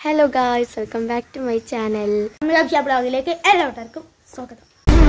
hello guys welcome back to my channel അമൃതാഭിഷ ബ്ലോഗിലേക്ക് എല്ലാവർക്കും സ്വാഗതം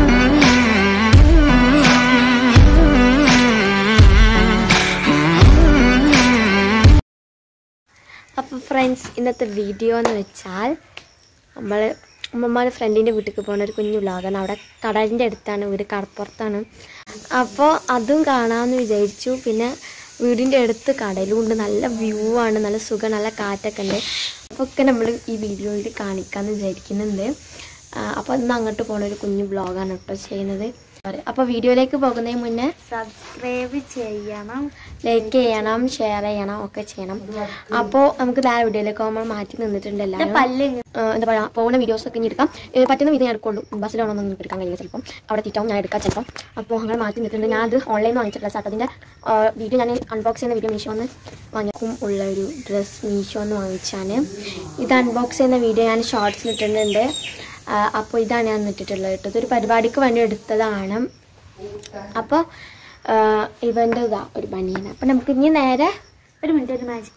അപ്പോൾ ഫ്രണ്ട്സ് ഇന്നത്തെ വീഡിയോ എന്ന് വെച്ചാൽ നമ്മൾ ഉമ്മമാരുടെ ഫ്രണ്ടിൻ്റെ വീട്ടിലേക്ക് പോകുന്ന ഒരു കുഞ്ഞു വ്ളോഗാണ് അവിടെ കടലിൻ്റെ അടുത്താണ് വീട് കടപ്പുറത്താണ് അപ്പോൾ അതും കാണാമെന്ന് വിചാരിച്ചു പിന്നെ വീടിൻ്റെ അടുത്ത് കടലും ഉണ്ട് നല്ല വ്യൂ ആണ് നല്ല സുഖം നല്ല കാറ്റൊക്കെ ഉണ്ട് അപ്പോൾ ഒക്കെ നമ്മൾ ഈ വീഡിയോയിൽ കാണിക്കാമെന്ന് വിചാരിക്കുന്നുണ്ട് അപ്പോൾ ഇന്ന് അങ്ങോട്ട് പോകുന്ന ഒരു കുഞ്ഞു വ്ളോഗാണ് കേട്ടോ ചെയ്യുന്നത് അപ്പോൾ വീഡിയോയിലേക്ക് പോകുന്നതിന് മുന്നേ സബ്സ്ക്രൈബ് ചെയ്യണം ലൈക്ക് ചെയ്യണം ഷെയർ ചെയ്യണം ഒക്കെ ചെയ്യണം അപ്പോൾ നമുക്ക് നേരെ വീഡിയോയിലേക്ക് നമ്മൾ മാറ്റി നിന്നിട്ടുണ്ട് എല്ലാവരും പല്ല് ഏഹ് എന്താ പറയുക പോകുന്ന വീഡിയോസ് ഒക്കെ ഇനി എടുക്കാം ഏഹ് പറ്റുന്ന വീഡിയോ ഞാൻ എടുക്കുള്ളൂ ബസ്സിലാണോന്നും നിങ്ങൾക്ക് എടുക്കാൻ കഴിയില്ല ചിലപ്പം അവിടെ എത്തിയിട്ടാവും ഞാൻ എടുക്കാം ചിലപ്പം അപ്പോൾ അങ്ങനെ മാറ്റി നിന്നിട്ടുണ്ട് ഞാൻ അത് ഓൺലൈനിൽ വാങ്ങിച്ചിട്ടില്ല സാർ അതിൻ്റെ വീഡിയോ ഞാൻ അൺബോക്സ് ചെയ്യുന്ന വീഡിയോ മീഷോന്ന് വാങ്ങിക്കും ഉള്ള ഒരു ഡ്രസ്സ് മീഷോന്ന് വാങ്ങിച്ചാണ് ഇത് അൺബോക്സ് ചെയ്യുന്ന വീഡിയോ ഞാൻ ഷോർട്സിൽ ഇട്ടിട്ടുണ്ട് അപ്പോൾ ഇതാണ് ഞാൻ ഇട്ടിട്ടുള്ളത് കേട്ടോ ഇതൊരു പരിപാടിക്ക് വേണ്ടി എടുത്തതാണ് അപ്പോൾ ഇവൻ്റെ ഇതാ ഒരു ബനിയൻ അപ്പം നമുക്ക് ഇനി നേരെ ഒരു മിനിറ്റ് ഒരു മാജിക്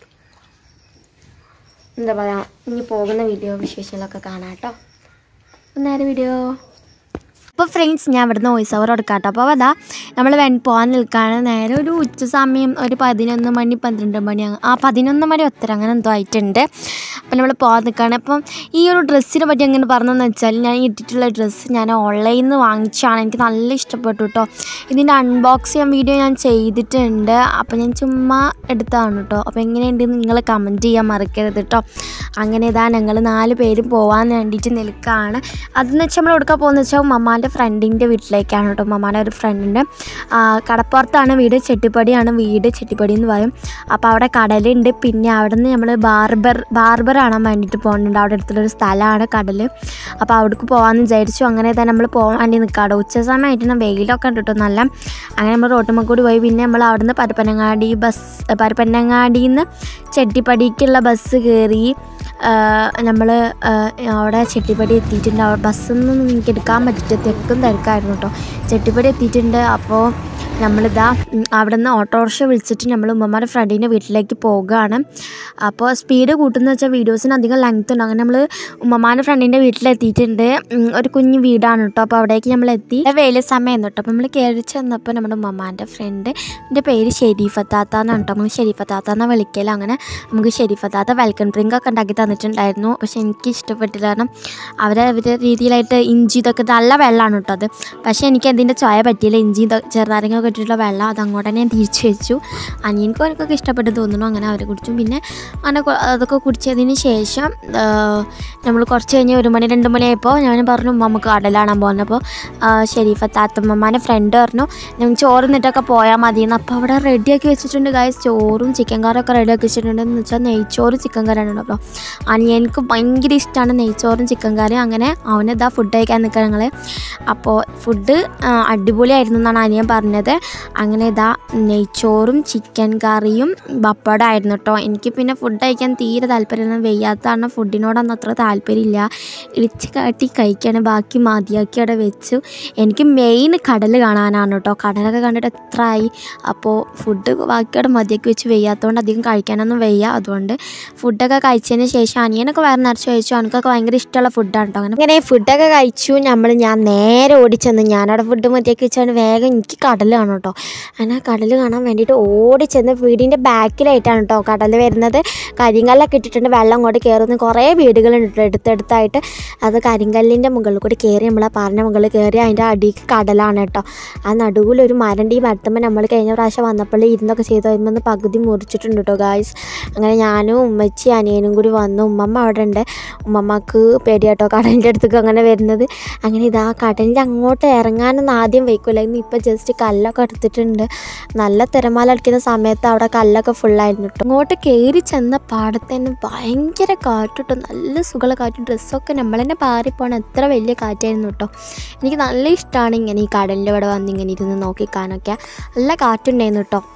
എന്താ പറയുക ഇനി പോകുന്ന വീഡിയോ വിശേഷങ്ങളൊക്കെ കാണാം കേട്ടോ അപ്പം നേരെ വീഡിയോ അപ്പോൾ ഫ്രണ്ട്സ് ഞാൻ ഇവിടുന്ന് വോയിസ് ഓവർ കൊടുക്കാം കേട്ടോ അപ്പോൾ അതാ നമ്മൾ വെ പോകാൻ നിൽക്കുകയാണ് നേരെ ഒരു ഉച്ച സമയം ഒരു പതിനൊന്ന് മണി പന്ത്രണ്ട് മണി അങ്ങ് ആ പതിനൊന്ന് മണി ഒത്തര അങ്ങനെ എന്തോ ആയിട്ടുണ്ട് അപ്പോൾ നമ്മൾ പോകാൻ നിൽക്കുകയാണ് അപ്പം ഈ ഒരു ഡ്രസ്സിനെ പറ്റി എങ്ങനെ പറഞ്ഞതെന്ന് വെച്ചാൽ ഞാൻ ഇട്ടിട്ടുള്ള ഡ്രസ്സ് ഞാൻ ഓൺലൈനിൽ നിന്ന് വാങ്ങിച്ചാണ് എനിക്ക് നല്ല ഇഷ്ടപ്പെട്ടു കേട്ടോ ഇതിൻ്റെ അൺബോക്സ് ചെയ്യാൻ വീഡിയോ ഞാൻ ചെയ്തിട്ടുണ്ട് അപ്പോൾ ഞാൻ ചുമ്മാ എടുത്തതാണ് കേട്ടോ അപ്പോൾ എങ്ങനെയുണ്ടെന്ന് നിങ്ങൾ കമൻറ്റ് ചെയ്യാൻ മറക്കരുത് കേട്ടോ അങ്ങനെ ഇതാ ഞങ്ങൾ നാല് പേരും പോകാൻ വേണ്ടിയിട്ട് നിൽക്കുകയാണ് അതെന്ന് വെച്ചാൽ നമ്മൾ എടുക്കാൻ പോകുന്നത് വെച്ചാൽ മമ്മാൻ്റെ ഫ്രണ്ടിൻ്റെ വീട്ടിലേക്കാണ് കേട്ടോ മമ്മാൻ്റെ ഒരു ഫ്രണ്ടിൻ്റെ കടപ്പുറത്താണ് വീട് ചെട്ടിപ്പടിയാണ് വീട് ചെട്ടിപ്പടി എന്ന് പറയും അപ്പോൾ അവിടെ കടലുണ്ട് പിന്നെ അവിടെ നിന്ന് നമ്മൾ ബാർബർ ബാർബർ കാണാൻ വേണ്ടിയിട്ട് പോകുന്നുണ്ട് അവിടെ അടുത്തുള്ളൊരു സ്ഥലമാണ് കടൽ അപ്പോൾ അവിടേക്ക് പോകാമെന്ന് വിചാരിച്ചു അങ്ങനെ തന്നെ നമ്മൾ പോകാൻ വേണ്ടി നിൽക്കാട്ടോ ഉച്ച സമയമായിട്ട് വെയിലൊക്കെ ഉണ്ട് കേട്ടോ നല്ല അങ്ങനെ നമ്മൾ റോട്ടുമ്മ കൂടി പോയി പിന്നെ നമ്മൾ അവിടുന്ന് പരപ്പനങ്ങാടി ബസ് പരപ്പനങ്ങാടിയിൽ നിന്ന് ചെട്ടിപ്പടിക്കുള്ള ബസ് കയറി നമ്മൾ അവിടെ ചെട്ടിപ്പടി എത്തിയിട്ടുണ്ട് അവിടെ ബസ്സൊന്നും എനിക്ക് എടുക്കാൻ പറ്റിയിട്ട് തെക്കും തിരക്കായിരുന്നു കേട്ടോ ചെട്ടിപ്പടി എത്തിയിട്ടുണ്ട് അപ്പോൾ നമ്മളിതാ ഉം, അവിടെ നിന്ന് ഓട്ടോറിക്ഷ വിളിച്ചിട്ട് നമ്മൾ ഉമ്മമാരുടെ ഫ്രണ്ടിൻ്റെ വീട്ടിലേക്ക് പോകുകയാണ് അപ്പോൾ സ്പീഡ് കൂട്ടുന്ന വെച്ചാൽ വീഡിയോസിന് അധികം ലെങ്ത് ഉണ്ട് അങ്ങനെ നമ്മൾ ഉമ്മമാരുടെ ഫ്രണ്ടിൻ്റെ വീട്ടിലെത്തിയിട്ടുണ്ട് ഉം, ഒരു കുഞ്ഞു വീടാണ് കേട്ടോ അപ്പോൾ അവിടേക്ക് നമ്മൾ എത്തി വെയിൽ സമയം കേട്ടോ അപ്പോൾ നമ്മൾ കയറി ചെന്നപ്പോൾ നമ്മുടെ ഉമ്മമാൻ്റെ ഫ്രണ്ട് എൻ്റെ പേര് ഷെരീഫത്താത്ത എന്നാണ് കേട്ടോ നമുക്ക് ഷെരീഫത്താത്ത എന്നാണ് വിളിക്കൽ അങ്ങനെ നമുക്ക് ഷെരീഫത്താത്ത വെൽക്കം ഡ്രിങ്ക് ഒക്കെ ഉണ്ടാക്കി തന്നിട്ടുണ്ടായിരുന്നു പക്ഷെ എനിക്ക് ഇഷ്ടപ്പെട്ടില്ല കാരണം അവരെ അവരുടെ രീതിയിലായിട്ട് ഇഞ്ചി ഇതൊക്കെ നല്ല വെള്ളമാണ് കേട്ടോ അത് പക്ഷേ എനിക്ക് അതിൻ്റെ ചായ പറ്റിയില്ല ഇഞ്ചി ഇതൊക്കെ ചെറുനാരങ്ങ ഒക്കെ ഇട്ടിട്ടുള്ള വെള്ളം അത് അങ്ങോട്ട് തന്നെ ഞാൻ തിരിച്ചു വെച്ചു അനിയൻക്കും എനിക്കൊക്കെ ഇഷ്ടപ്പെട്ട് തോന്നുന്നു അങ്ങനെ അവർ കുടിച്ചു പിന്നെ അങ്ങനെ കൊ- അതൊക്കെ കുടിച്ചതിന് ശേഷം നമ്മൾ കുറച്ച് കഴിഞ്ഞ് ഒരു മണി രണ്ട് മണിയായപ്പോൾ ഞാൻ പറഞ്ഞു നമുക്ക് കടലാണാൻ പോകുന്നപ്പോൾ ഷെരീഫത്താത്തമ്മമാൻ്റെ ഫ്രണ്ട് പറഞ്ഞു ഞങ്ങൾ ചോറ് നിന്നിട്ടൊക്കെ പോയാൽ മതി എന്ന് അപ്പോൾ അവിടെ റെഡിയാക്കി വെച്ചിട്ടുണ്ട് ഗായ്സ് ചോറും ചിക്കൻ കറിയൊക്കെ റെഡിയാക്കി വെച്ചിട്ടുണ്ട് എന്ന് വെച്ചാൽ നെയ്ച്ചോറും ചിക്കൻ കറിയാണ് അപ്പോൾ അനിയൻക്ക് ഭയങ്കര ഇഷ്ടമാണ് നെയ്ച്ചോറും ചിക്കൻ കറിയും അങ്ങനെ അവനിതാ ഫുഡ് കഴിക്കാൻ നിൽക്കുക ഞങ്ങൾ അപ്പോൾ ഫുഡ് അടിപൊളിയായിരുന്നു എന്നാണ് അനിയൻ പറഞ്ഞത് അങ്ങനെ ഇതാ നെയ്ച്ചോറും ചിക്കൻ കറിയും പപ്പടമായിരുന്നു കേട്ടോ എനിക്ക് പിന്നെ ഫുഡ് കഴിക്കാൻ തീരെ താല്പര്യമില്ല വെയ്യാത്തതാണ് ഫുഡിനോടൊന്നും അത്ര താല്പര്യമില്ല ഇളിച്ച് കാട്ടി കഴിക്കാണ് ബാക്കി മതിയാക്കി അവിടെ വെച്ചു എനിക്ക് മെയിൻ കടൽ കാണാനാണ് കേട്ടോ കടലൊക്കെ കണ്ടിട്ട് എത്ര ആയി അപ്പോൾ ഫുഡ് ബാക്കിയോടെ മതിയാക്കി വെച്ച് വെയ്യാത്തതുകൊണ്ട് അധികം കഴിക്കാനൊന്നും വയ്യ അതുകൊണ്ട് ഫുഡൊക്കെ കഴിച്ചതിന് ശേഷം അനിയനൊക്കെ വയറ് നിറച്ച് കഴിച്ചു എനിക്കൊക്കെ ഭയങ്കര ഇഷ്ടമുള്ള ഫുഡാണ് കേട്ടോ അങ്ങനെ അങ്ങനെ ഫുഡൊക്കെ കഴിച്ചു നമ്മൾ ഞാൻ നേരെ ഓടിച്ചെന്ന് ഞാനവിടെ ഫുഡ് മതിയാക്കി വെച്ചാണ് വേഗം എനിക്ക് കടൽ കാണും കേട്ടോ അങ്ങനെ കടൽ കാണാൻ വേണ്ടിയിട്ട് ഓടിച്ചെന്ന് വീടിൻ്റെ ബാക്കിലായിട്ടാണ് കേട്ടോ കടൽ വരുന്നത് കരിങ്കല്ലൊക്കെ ഇട്ടിട്ടുണ്ട് വെള്ളം അങ്ങോട്ട് കയറുന്ന കുറേ വീടുകളുണ്ട് കേട്ടോ അടുത്തടുത്തായിട്ട് അത് കരിങ്കല്ലിൻ്റെ മുകളിൽ കൂടി കയറി നമ്മൾ പറഞ്ഞ മുകളിൽ കയറി അതിൻ്റെ അടിക്ക് കടലാണ് കേട്ടോ ആ നടുവിൽ ഒരു മരണ്ട് ഈ മരത്തുമ്പോൾ നമ്മൾ കഴിഞ്ഞ പ്രാവശ്യം വന്നപ്പോൾ ഇരുന്നൊക്കെ ചെയ്ത് വരുമ്പോൾ പകുതി മുറിച്ചിട്ടുണ്ട് കേട്ടോ ഗായ്സ് അങ്ങനെ ഞാനും ഉമ്മച്ചി അനിയനും കൂടി വന്നു ഉമ്മമ്മ അവിടെ ഉണ്ട് ഉമ്മമ്മക്ക് പേടിയാട്ടോ കടലിൻ്റെ അടുത്തേക്ക് അങ്ങനെ വരുന്നത് അങ്ങനെ ഇതാ കടലിൻ്റെ അങ്ങോട്ട് ഇറങ്ങാനൊന്നും ആദ്യം വയ്ക്കില്ലായിരുന്നു ഇപ്പം ജസ്റ്റ് കല്ലൊക്കെ എടുത്തിട്ടുണ്ട് നല്ല തിരമാല അടിക്കുന്ന സമയത്ത് അവിടെ കല്ലൊക്കെ ഫുള്ളായിരുന്നു കേട്ടോ അങ്ങോട്ട് കയറി ചെന്ന പാടത്ത് തന്നെ ഭയങ്കര കാറ്റിട്ടോ നല്ല സുഖമുള്ള കാറ്റ് ഡ്രസ്സൊക്കെ നമ്മൾ തന്നെ പാറിപ്പോണ എത്ര വലിയ കാറ്റായിരുന്നു കേട്ടോ എനിക്ക് നല്ല ഇഷ്ടമാണ് ഇങ്ങനെ ഈ കടലിൻ്റെ ഇവിടെ വന്ന് ഇങ്ങനെ ഇരുന്ന് നോക്കിക്കാനൊക്കെ നല്ല കാറ്റുണ്ടായിരുന്നു കേട്ടോ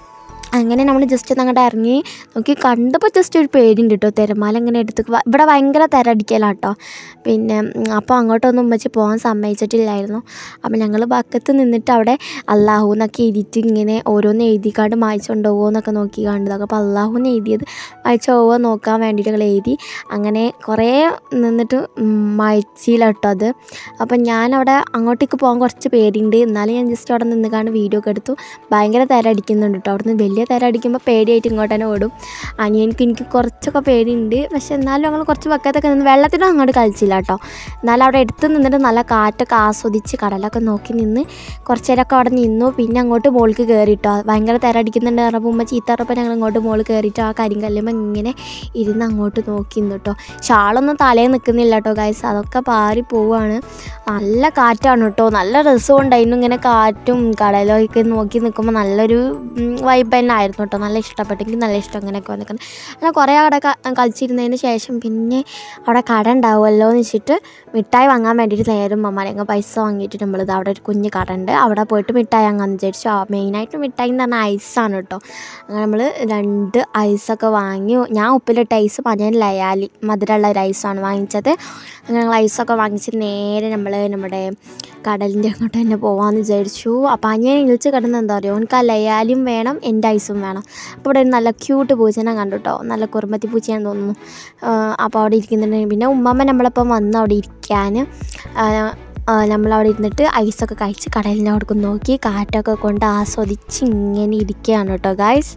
അങ്ങനെ നമ്മൾ ജസ്റ്റ് ഒന്ന് അങ്ങോട്ട് ഇറങ്ങി നോക്കി കണ്ടപ്പോൾ ജസ്റ്റ് ഒരു പേടിയുണ്ട് കേട്ടോ തിരമാല ഇങ്ങനെ എടുത്ത് വ- ഇവിടെ ഭയങ്കര തിരടിക്കലാണ് കേട്ടോ പിന്നെ ഉം, അപ്പോൾ അങ്ങോട്ടൊന്നും ഉമ്മച്ചി പോകാൻ സമ്മതിച്ചിട്ടില്ലായിരുന്നു അപ്പോൾ ഞങ്ങൾ പക്കത്ത് നിന്നിട്ട് അവിടെ അള്ളാഹു എന്നൊക്കെ എഴുതിയിട്ട് ഇങ്ങനെ ഓരോന്ന് എഴുതിക്കാണ്ട് മായ്ച്ചുകൊണ്ടുപോകുമോ എന്നൊക്കെ നോക്കി കണ്ടതൊക്കെ അപ്പോൾ അള്ളാഹുന്ന് എഴുതിയത് മായ്ച്ചു പോവുക നോക്കാൻ വേണ്ടിയിട്ട് ഞങ്ങൾ എഴുതി അങ്ങനെ കുറേ നിന്നിട്ട് മായ്ച്ചില്ല കേട്ടോ അത് അപ്പം ഞാനവിടെ അങ്ങോട്ടേക്ക് പോകാൻ കുറച്ച് പേടിയുണ്ട് എന്നാലും ഞാൻ ജസ്റ്റ് അവിടെ നിന്നുകാണ്ട് വീഡിയോ ഒക്കെ എടുത്തു ഭയങ്കര തിര അടിക്കുന്നുണ്ട് കേട്ടോ അവിടുന്ന് വലിയ തിര അടിക്കുമ്പോൾ പേടിയായിട്ട് ഇങ്ങോട്ട് തന്നെ ഓടും അനിയനിക്ക് എനിക്ക് കുറച്ചൊക്കെ പേടിയുണ്ട് പക്ഷെ എന്നാലും ഞങ്ങൾ കുറച്ച് പക്കത്തൊക്കെ നിന്ന് വെള്ളത്തിനും അങ്ങോട്ട് കളിച്ചില്ല കേട്ടോ എന്നാലും അവിടെ എടുത്ത് നിന്നിട്ട് നല്ല കാറ്റൊക്കെ ആസ്വദിച്ച് കടലൊക്കെ നോക്കി നിന്ന് കുറച്ച് നേരമൊക്കെ അവിടെ നിന്നു പിന്നെ അങ്ങോട്ട് മോൾക്ക് കയറിട്ടോ ഭയങ്കര തിര അടിക്കുന്നുണ്ട് പറഞ്ഞപ്പോൾ ഉമ്മ ചീത്ത പറഞ്ഞപ്പോൾ ഞങ്ങൾ ഇങ്ങോട്ട് മോൾ കയറിയിട്ട് ആ കരിങ്കല്ലുമ്പോൾ ഇങ്ങനെ ഇരുന്ന് അങ്ങോട്ട് നോക്കി നിന്നു കേട്ടോ ഷാളൊന്നും തലയിൽ നിൽക്കുന്നില്ല കേട്ടോ ഗൈസ് അതൊക്കെ പാറി പോവാണ് നല്ല കാറ്റാണ് കേട്ടോ നല്ല രസമുണ്ടായിരുന്നു ഇങ്ങനെ കാറ്റും കടലൊക്കെ നോക്കി നിൽക്കുമ്പോൾ നല്ലൊരു വൈബ് തന്നെ ആയിരുന്നു കേട്ടോ നല്ല ഇഷ്ടപ്പെട്ടു എനിക്ക് നല്ല ഇഷ്ടം അങ്ങനെയൊക്കെ വന്നിരിക്കുന്നത് അങ്ങനെ കുറേ അവിടെ ക- കളിച്ചിരുന്നതിന് ശേഷം പിന്നെ അവിടെ കട ഉണ്ടാവുമല്ലോ എന്ന് വെച്ചിട്ട് മിഠായി വാങ്ങാൻ വേണ്ടിയിട്ട് നേരം മമ്മാരെങ്ങ പൈസ വാങ്ങിയിട്ട് നമ്മളിത് അവിടെ ഒരു കുഞ്ഞ് കട ഉണ്ട് അവിടെ പോയിട്ട് മിഠായി വാങ്ങാമെന്ന് വിചാരിച്ചു ആ മെയിനായിട്ട് മിഠായി എന്ന് പറഞ്ഞാൽ ഐസാണ് കേട്ടോ അങ്ങനെ നമ്മൾ രണ്ട് ഐസൊക്കെ വാങ്ങി ഞാൻ ഉപ്പിലിട്ട ഐസ് മഞ്ഞൻ ലയാലി മധുരമുള്ള ഒരു ഐസാണ് വാങ്ങിച്ചത് അങ്ങനെ ഞങ്ങൾ ഐസൊക്കെ വാങ്ങിച്ച് നേരെ നമ്മൾ നമ്മുടെ കടലിൻ്റെ അങ്ങോട്ട് തന്നെ പോകാമെന്ന് വിചാരിച്ചു അപ്പോൾ അനിയൻ ഇളിച്ച് കിടന്ന് എന്താ പറയുക എനിക്ക് ആ ലയാലിയും വേണം എൻ്റെ ഐസും വേണം അപ്പോൾ ഇവിടെ ഒരു നല്ല ക്യൂട്ട് പൂച്ചനെ കണ്ടു കേട്ടോ നല്ല കുറുമ്പത്തി പൂച്ചയാന്ന് തോന്നുന്നു അപ്പോൾ അവിടെ ഇരിക്കുന്നുണ്ട് പിന്നെ ഉമ്മമ്മ നമ്മളപ്പം വന്ന് അവിടെ ഇരിക്കാൻ നമ്മളവിടെ ഇരുന്നിട്ട് ഐസൊക്കെ കഴിച്ച് കടലിൻ്റെ അവിടേക്ക് നോക്കി കാറ്റൊക്കെ കൊണ്ട് ആസ്വദിച്ച് ഇങ്ങനെ ഇരിക്കുകയാണ് കേട്ടോ ഗായ്സ്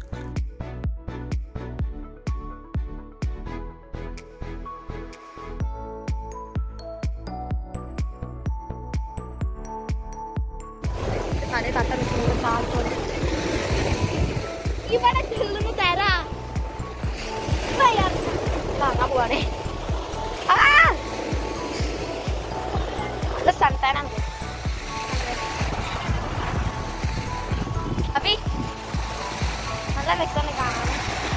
ഇവിടെ ചെല്ലുന്നു തരാ വാങ്ങാൻ പോവാണേ നല്ല സ്ഥലത്താണ് അപ്പി നല്ല രസമാണ് കാണാൻ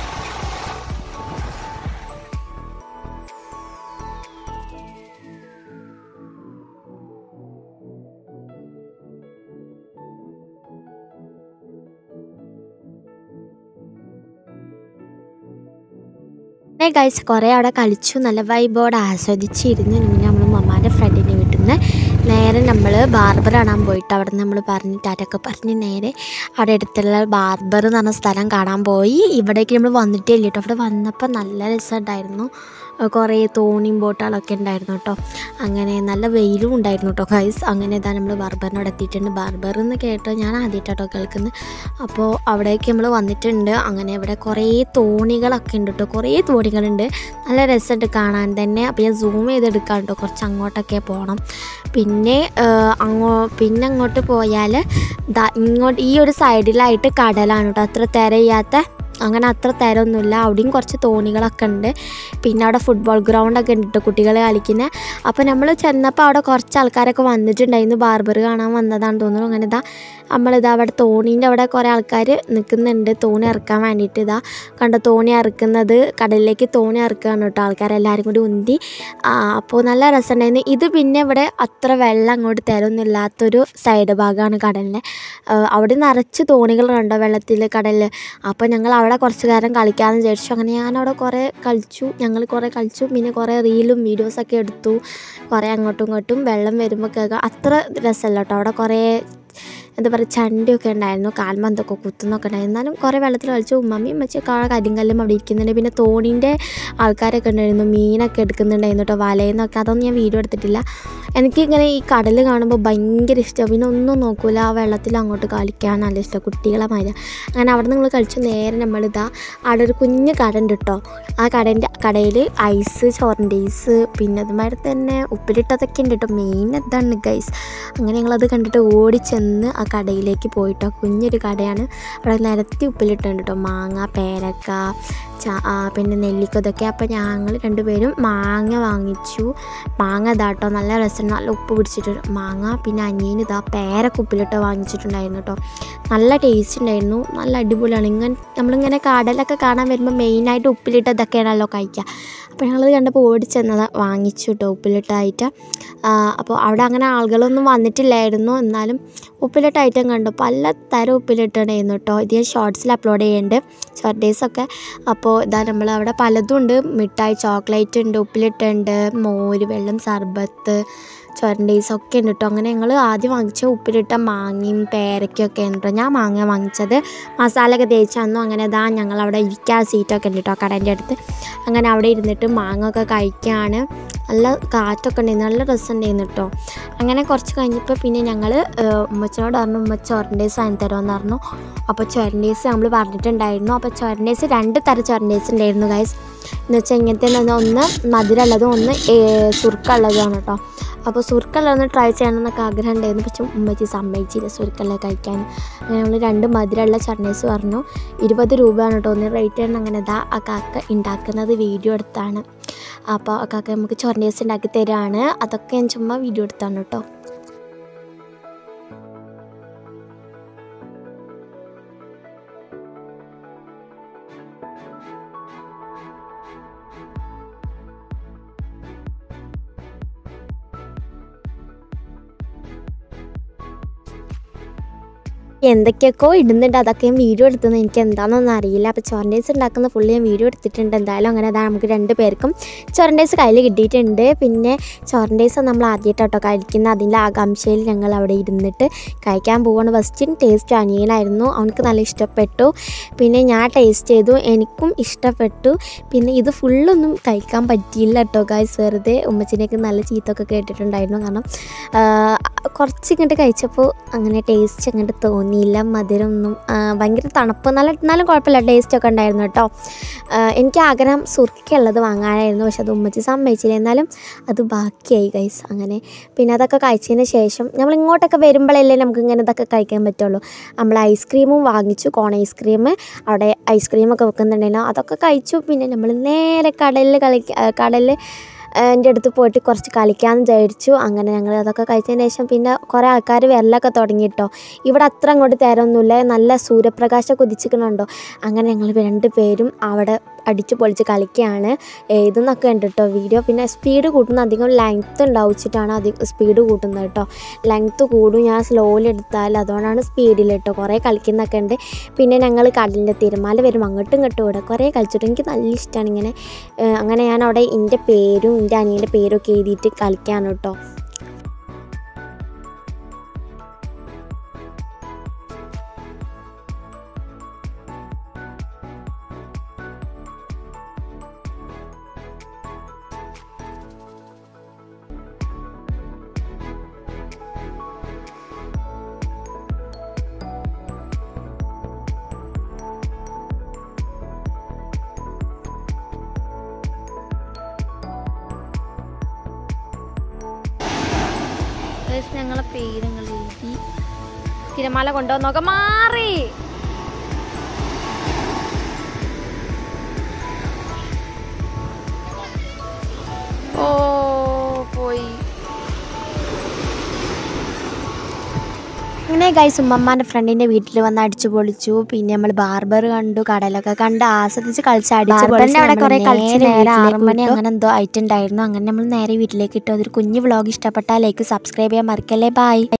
പിന്നെ ഗൈസ് കുറേ അവിടെ കളിച്ചു നല്ല വൈബോടെ ആസ്വദിച്ചിരുന്നു പിന്നെ നമ്മൾ മമ്മാൻ്റെ ഫ്രണ്ടിൻ്റെ വീട്ടിൽ നിന്ന് നേരെ നമ്മൾ ബാർബർ കാണാൻ പോയിട്ട് അവിടെ നിന്ന് നമ്മൾ പറഞ്ഞ് ടാറ്റൊക്കെ പറഞ്ഞ് നേരെ അവിടെ അടുത്തുള്ള ബാർബർ എന്ന് പറഞ്ഞ സ്ഥലം കാണാൻ പോയി ഇവിടേക്ക് നമ്മൾ വന്നിട്ടേ ഇല്ല കേട്ടോ അവിടെ വന്നപ്പോൾ നല്ല രസമുണ്ടായിരുന്നു കുറേ തോണിയും ബോട്ടുകളൊക്കെ ഉണ്ടായിരുന്നു കേട്ടോ അങ്ങനെ നല്ല വെയിലും ഉണ്ടായിരുന്നു കേട്ടോ ഗൈസ് അങ്ങനെ ഇതാ നമ്മൾ ബാർബറിനോട് എത്തിയിട്ടുണ്ട് ബാർബർ എന്ന് കേട്ടോ ഞാൻ ആദ്യമായിട്ടോ കേൾക്കുന്നത് അപ്പോൾ അവിടേക്ക് നമ്മൾ വന്നിട്ടുണ്ട് അങ്ങനെ ഇവിടെ കുറേ തോണികളൊക്കെ ഉണ്ട് കേട്ടോ കുറേ തോണികളുണ്ട് നല്ല രസമുണ്ട് കാണാൻ തന്നെ അപ്പോൾ ഞാൻ സൂം ചെയ്തെടുക്കാം കേട്ടോ കുറച്ച് അങ്ങോട്ടൊക്കെ പോകണം പിന്നെ ആ, അങ്ങോ പിന്നെ അങ്ങോട്ട് പോയാൽ ദാ ഇങ്ങോട്ട് ഈ ഒരു സൈഡിലായിട്ട് കടലാണ് കേട്ടോ അത്ര തിരയാത്ത അങ്ങനെ അത്ര തിരമൊന്നുമില്ല അവിടെയും കുറച്ച് തോണികളൊക്കെ ഉണ്ട് പിന്നെ അവിടെ ഫുട്ബോൾ ഗ്രൗണ്ടൊക്കെ ഉണ്ട് കേട്ടോ കുട്ടികൾ കളിക്കുന്ന അപ്പോൾ നമ്മൾ ചെന്നപ്പോൾ അവിടെ കുറച്ച് ആൾക്കാരൊക്കെ വന്നിട്ടുണ്ടായിരുന്നു ബാർബർ കാണാൻ വന്നതാണെന്ന് തോന്നുന്നു അങ്ങനെ ഇതാ നമ്മളിതാ അവിടെ തോണീൻ്റെ അവിടെ കുറേ ആൾക്കാർ നിൽക്കുന്നുണ്ട് തോണി ഇറക്കാൻ വേണ്ടിയിട്ട് ഇതാ കണ്ട തോണി ഇറക്കുന്നത് കടലിലേക്ക് തോണി ഇറക്കുകയാണ് കേട്ടോ ആൾക്കാരെല്ലാവരും കൂടി ഉന്തി ആ, അപ്പോൾ നല്ല രസമുണ്ടായിരുന്നു ഇത് പിന്നെ ഇവിടെ അത്ര വെള്ളം അങ്ങോട്ട് തരൊന്നും ഇല്ലാത്തൊരു സൈഡ് ഭാഗമാണ് കടലിൻ്റെ ആ, അവിടെ നിറച്ച് തോണികൾ കണ്ടോ വെള്ളത്തിൽ കടലിൽ അപ്പോൾ ഞങ്ങൾ അവിടെ കുറച്ച് നേരം കളിക്കാമെന്ന് വിചാരിച്ചു അങ്ങനെ ഞാനവിടെ കുറേ കളിച്ചു ഞങ്ങൾ കുറേ കളിച്ചു പിന്നെ കുറേ റീലും വീഡിയോസൊക്കെ എടുത്തു കുറേ അങ്ങോട്ടും ഇങ്ങോട്ടും വെള്ളം വരുമ്പോൾ കേൾക്കാം അത്ര രസമല്ല കേട്ടോ അവിടെ കുറേ എന്താ പറയുക ചണ്ടിയൊക്കെ ഉണ്ടായിരുന്നു കാൽമന്തൊക്കെ കുത്തുന്നൊക്കെ ഉണ്ടായിരുന്നു എന്നാലും കുറേ വെള്ളത്തിൽ കളിച്ചു ഉമ്മമ്മയും മച്ചൊക്കെ ആ കരിങ്കല്ലും അവിടെ ഇരിക്കുന്നുണ്ട് പിന്നെ തോണീൻ്റെ ആൾക്കാരൊക്കെ ഉണ്ടായിരുന്നു മീനൊക്കെ എടുക്കുന്നുണ്ടായിരുന്നു കേട്ടോ വലയെന്നൊക്കെ അതൊന്നും ഞാൻ വീഡിയോ എടുത്തിട്ടില്ല എനിക്കിങ്ങനെ ഈ കടൽ കാണുമ്പോൾ ഭയങ്കര ഇഷ്ടമാണ് പിന്നെ ഒന്നും നോക്കൂല ആ വെള്ളത്തിൽ അങ്ങോട്ട് കളിക്കാൻ നല്ല ഇഷ്ടം കുട്ടികളെ മാതിരി അങ്ങനെ അവിടെ നിങ്ങൾ കളിച്ചു നേരെ നമ്മളിതാ അവിടെ ഒരു കുഞ്ഞ് കട ഉണ്ട് കേട്ടോ ആ കടേൻ്റെ കടയിൽ ഐസ് ചോറിൻ്റെ ഐസ് പിന്നെ അതുമാതിരി തന്നെ ഉപ്പിലിട്ടതൊക്കെ ഉണ്ട് കേട്ടോ മെയിൻ ഇതാണ് ഗൈസ് അങ്ങനെ ഞങ്ങളത് കണ്ടിട്ട് ഓടി ചെന്ന് ആ കടയിലേക്ക് പോയിട്ടോ കുഞ്ഞൊരു കടയാണ് അവിടെ നിരത്തി ഉപ്പിലിട്ടുണ്ട് കേട്ടോ മാങ്ങ പേരക്ക ചാ ആ, പിന്നെ നെല്ലിക്ക ഇതൊക്കെ അപ്പോൾ ഞങ്ങൾ രണ്ടുപേരും മാങ്ങ വാങ്ങിച്ചു മാങ്ങ ഇതാട്ടോ നല്ല രസം നല്ല ഉപ്പ് പിടിച്ചിട്ട് മാങ്ങ പിന്നെ അനിയന് ഇതാ പേരക്ക ഉപ്പിലിട്ട് വാങ്ങിച്ചിട്ടുണ്ടായിരുന്നു കേട്ടോ നല്ല ടേസ്റ്റ് ഉണ്ടായിരുന്നു നല്ല അടിപൊളിയാണ് ഇങ്ങനെ നമ്മളിങ്ങനെ കടലൊക്കെ കാണാൻ വരുമ്പോൾ മെയിനായിട്ട് ഉപ്പിലിട്ട് ഇതൊക്കെയാണല്ലോ കഴിക്കുക അപ്പോൾ ഞങ്ങളത് കണ്ടപ്പോൾ ഓടിച്ചെന്നത് വാങ്ങിച്ചു കേട്ടോ ഉപ്പിലിട്ടായിട്ട് ആ, അപ്പോൾ അവിടെ അങ്ങനെ ആളുകളൊന്നും വന്നിട്ടില്ലായിരുന്നു എന്നാലും ഉപ്പിലിട്ട ഐറ്റം കണ്ടു പല തരം ഉപ്പിലിട്ടുണ്ടായിരുന്നു കേട്ടോ ഇത് ഞാൻ ഷോർട്സിൽ അപ്ലോഡ് ചെയ്യുന്നുണ്ട് ഷോർട്ട് ഡേയ്സ് ഒക്കെ അപ്പോൾ ഇതാ നമ്മൾ അവിടെ പലതും ഉണ്ട് മിഠായി ചോക്ലേറ്റ് ഉണ്ട് ഉപ്പിലിട്ടുണ്ട് മോര് വെള്ളം സർബത്ത് ചൊരണ്ടീസ് ഒക്കെ ഉണ്ട് കേട്ടോ അങ്ങനെ ഞങ്ങൾ ആദ്യം വാങ്ങിച്ച ഉപ്പിലിട്ട മാങ്ങയും പേരയ്ക്കൊക്കെ ഉണ്ട് കേട്ടോ ഞാൻ മാങ്ങ വാങ്ങിച്ചത് മസാല ഒക്കെ തേച്ച് തന്നു അങ്ങനെ ഇതാ ഞങ്ങൾ അവിടെ ഇരിക്കാൻ സീറ്റൊക്കെ ഉണ്ട് കേട്ടോ കടേൻ്റെ അടുത്ത് അങ്ങനെ അവിടെ ഇരുന്നിട്ട് മാങ്ങ ഒക്കെ കഴിക്കുകയാണ് നല്ല കാറ്റൊക്കെ ഉണ്ടായിരുന്നു നല്ല രസമുണ്ടായിരുന്നു കേട്ടോ അങ്ങനെ കുറച്ച് കഴിഞ്ഞപ്പോൾ പിന്നെ ഞങ്ങൾ ഉമ്മച്ചനോട് പറഞ്ഞു ഉമ്മ ചൊരണ്ടേസ് വാങ്ങി തരുമെന്ന് പറഞ്ഞു അപ്പോൾ ചൊരണ്ടേസ് നമ്മൾ പറഞ്ഞിട്ടുണ്ടായിരുന്നു അപ്പോൾ ചൊരണ്ടേസ് രണ്ട് തരം ചൊരണ്ടേസ് ഉണ്ടായിരുന്നു ഗൈസ് എന്ന് വെച്ചാൽ ഇങ്ങനത്തെ ഒന്ന് ഒന്ന് മധുരമുള്ളതും ഒന്ന് ഏ- സുർക്കുള്ളതുമാണ് കേട്ടോ അപ്പോൾ സുർക്കുള്ളതൊന്ന് ട്രൈ ചെയ്യണം എന്നൊക്കെ ആഗ്രഹം ഉണ്ടായിരുന്നു പക്ഷെ ഉമ്മച്ചി സമ്മതിച്ചില്ല സുർക്കുള്ള കഴിക്കാൻ അങ്ങനെ നമ്മൾ രണ്ട് മധുരമുള്ള ചർണേസ് പറഞ്ഞു ഇരുപത് രൂപയാണ് കേട്ടോ ഒന്ന് റേറ്റ് ആണ് അങ്ങനെ ഇതാ ആ കാക്ക ഉണ്ടാക്കുന്നത് വീഡിയോ എടുത്താണ് അപ്പോൾ ആ കാക്ക നമുക്ക് ചൊർണേസ് ഉണ്ടാക്കി തരാണ് അതൊക്കെ ഞാൻ ചുമ്മാ വീഡിയോ എടുത്താണ് കേട്ടോ എന്തൊക്കെയൊക്കെയോ ഇടുന്നുണ്ട് അതൊക്കെ ഞാൻ വീഡിയോ എടുത്തെന്ന് എനിക്ക് എന്താണെന്നൊന്നും അറിയില്ല അപ്പോൾ ചൊരണ്ടേസ് ഉണ്ടാക്കുന്ന ഫുള്ള് ഞാൻ വീഡിയോ എടുത്തിട്ടുണ്ട് എന്തായാലും അങ്ങനെ അതാ നമുക്ക് രണ്ട് പേർക്കും ചൊരണ്ടേസ് കയ്യിൽ കിട്ടിയിട്ടുണ്ട് പിന്നെ ചൊരണ്ടേസ് നമ്മൾ ആദ്യമായിട്ടോ കഴിക്കുന്ന അതിൻ്റെ ആകാംക്ഷയിൽ ഞങ്ങൾ അവിടെ ഇരുന്നിട്ട് കഴിക്കാൻ പോവാണ് ഫസ്റ്റ് ടേസ്റ്റ് അനിയനായിരുന്നു അവനക്ക് നല്ല ഇഷ്ടപ്പെട്ടു പിന്നെ ഞാൻ ടേസ്റ്റ് ചെയ്തു എനിക്കും ഇഷ്ടപ്പെട്ടു പിന്നെ ഇത് ഫുള്ളൊന്നും കഴിക്കാൻ പറ്റിയില്ല കേട്ടോ ഗായ്സ് വെറുതെ ഉമ്മച്ചിനെയൊക്കെ നല്ല ചീത്തൊക്കെ കേട്ടിട്ടുണ്ടായിരുന്നു കാരണം ആ, കുറച്ച് ഇങ്ങോട്ട് കഴിച്ചപ്പോൾ അങ്ങനെ ടേസ്റ്റ് അങ്ങോട്ട് തോന്നിയില്ല മധുരമൊന്നും ആ, ഭയങ്കര തണുപ്പ് നല്ല എന്നാലും കുഴപ്പമില്ല ടേസ്റ്റ് ഒക്കെ ഉണ്ടായിരുന്നു കേട്ടോ ആ, എനിക്ക് ആഗ്രഹം സുർക്കുള്ളത് വാങ്ങാനായിരുന്നു പക്ഷെ അത് ഉമ്മച്ചി സമ്മതിച്ചില്ല എന്നാലും അത് ബാക്കിയായി ഗൈസ് അങ്ങനെ പിന്നെ അതൊക്കെ കഴിച്ചതിന് ശേഷം നമ്മൾ ഇങ്ങോട്ടൊക്കെ വരുമ്പോഴല്ലേ നമുക്ക് ഇങ്ങനെ ഇതൊക്കെ കഴിക്കാൻ പറ്റുള്ളൂ നമ്മൾ ഐസ്ക്രീമും വാങ്ങിച്ചു കോൺ ഐസ്ക്രീം അവിടെ ഐസ്ക്രീമൊക്കെ വെക്കുന്നുണ്ടായിരുന്നു അതൊക്കെ കഴിച്ചു പിന്നെ നമ്മൾ നേരെ കടലിൽ കളിക്ക കടലിൽ എൻ്റെ അടുത്ത് പോയിട്ട് കുറച്ച് കളിക്കാമെന്ന് വിചാരിച്ചു അങ്ങനെ ഞങ്ങൾ അതൊക്കെ കഴിച്ചതിന് ശേഷം പിന്നെ കുറേ ആൾക്കാർ വരലൊക്കെ തുടങ്ങിയിട്ടോ ഇവിടെ അത്ര അങ്ങോട്ട് തരമൊന്നുമില്ല നല്ല സൂര്യപ്രകാശം കുതിച്ചിക്കണുണ്ടോ അങ്ങനെ ഞങ്ങൾ രണ്ട് പേരും അവിടെ അടിച്ച് പൊളിച്ച് കളിക്കുകയാണ് എഴുതുന്നൊക്കെ ഉണ്ട് കേട്ടോ വീഡിയോ പിന്നെ സ്പീഡ് കൂട്ടുന്ന അധികം ലെങ്ത്ത് ഉണ്ടാവിച്ചിട്ടാണ് അധികം സ്പീഡ് കൂട്ടുന്നത് കേട്ടോ ലെങ്ത്ത് കൂടും ഞാൻ സ്ലോയിൽ എടുത്താൽ അതുകൊണ്ടാണ് സ്പീഡിൽ കേട്ടോ കുറേ കളിക്കുന്നൊക്കെ ഉണ്ട് പിന്നെ ഞങ്ങൾ കടലിൻ്റെ തിരമാല വരും അങ്ങോട്ടും ഇങ്ങോട്ടും ഇവിടെ കുറേ കളിച്ചിട്ട് എനിക്ക് നല്ല ഇഷ്ടമാണ് ഇങ്ങനെ ഏഹ് അങ്ങനെ ഞാൻ അവിടെ എൻ്റെ പേരും എൻ്റെ അനിയൻ്റെ പേരും ഒക്കെ എഴുതിയിട്ട് കളിക്കാണ് കേട്ടോ ഞങ്ങളെ പേര് നിങ്ങൾ എഴുതി തിരമാല കൊണ്ടുവന്ന് നോക്കാം മാറി ഓ പോയി അങ്ങനെ ഗൈസ് ഉമ്മമ്മാൻ്റെ ഫ്രണ്ടിൻ്റെ വീട്ടിൽ വന്ന് അടിച്ചു പൊളിച്ചു പിന്നെ നമ്മൾ ബാർബർ കണ്ടു കടലൊക്കെ കണ്ട് ആസ്വദിച്ച് കളിച്ച് അടിച്ച് ബാർബറിന്റെ അവിടെ കുറേ കളിച്ച് നേരെ ആറ് മണി അങ്ങനെ എന്തോ ആയിട്ടുണ്ടായിരുന്നു അങ്ങനെ നമ്മൾ നേരെ വീട്ടിലേക്ക് ഇട്ടു അതൊരു കുഞ്ഞു വ്ളോഗ് ഇഷ്ടപ്പെട്ടാൽ ലൈക്ക് സബ്സ്ക്രൈബ് ചെയ്യാൻ മറക്കല്ലേ ബൈ